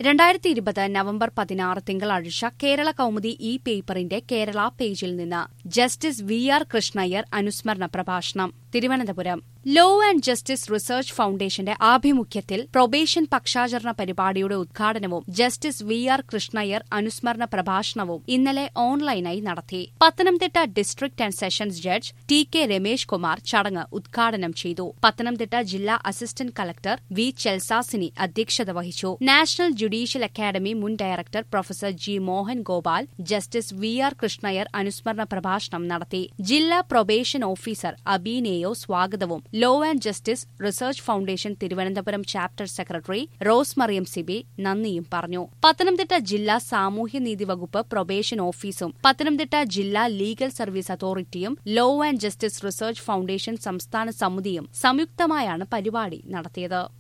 രണ്ടായിരത്തി ഇരുപത് നവംബർ പതിനാറ് തിങ്കളാഴ്ച കേരള കൗമുദി ഇ പേപ്പറിന്റെ കേരള പേജിൽ നിന്ന് ജസ്റ്റിസ് വി ആർ കൃഷ്ണയ്യർ അനുസ്മരണ പ്രഭാഷണം Thiruvananthapuram law and justice research ഫൌണ്ടേഷന്റെ ആഭിമുഖ്യത്തിൽ പ്രൊബേഷൻ പക്ഷാചരണ പരിപാടിയുടെ ഉദ്ഘാടനവും ജസ്റ്റിസ് വി ആർ കൃഷ്ണയ്യർ അനുസ്മരണ പ്രഭാഷണവും ഇന്നലെ ഓൺലൈനായി നടത്തി Pathanamthitta district and sessions judge T K Ramesh Kumar ചടങ്ങ് ഉദ്ഘാടനം ചെയ്തു പത്തനംതിട്ട ജില്ലാ അസിസ്റ്റന്റ് കളക്ടർ വി ചെൽസാസിനി അധ്യക്ഷത വഹിച്ചു നാഷണൽ ജുഡീഷ്യൽ അക്കാദമി മുൻ director professor G Mohan Gopal justice V R Krishna Iyer അനുസ്മരണ പ്രഭാഷണം നടത്തി ജില്ലാ പ്രൊബേഷൻ ഓഫീസർ അബീനേയോ സ്വാഗതവും law and justice research foundation Thiruvananthapuram chapter secretary Rose Mariyam Siby നന്ദിയും പറഞ്ഞു പത്തനംതിട്ട ജില്ലാ സാമൂഹ്യനീതി വകുപ്പ് പ്രൊബേഷൻ ഓഫീസും പത്തനംതിട്ട ജില്ലാ ലീഗൽ സർവീസ് അതോറിറ്റിയും law and justice research foundation സംസ്ഥാന സമിതിയും സംയുക്തമായാണ് പരിപാടി നടത്തിയത്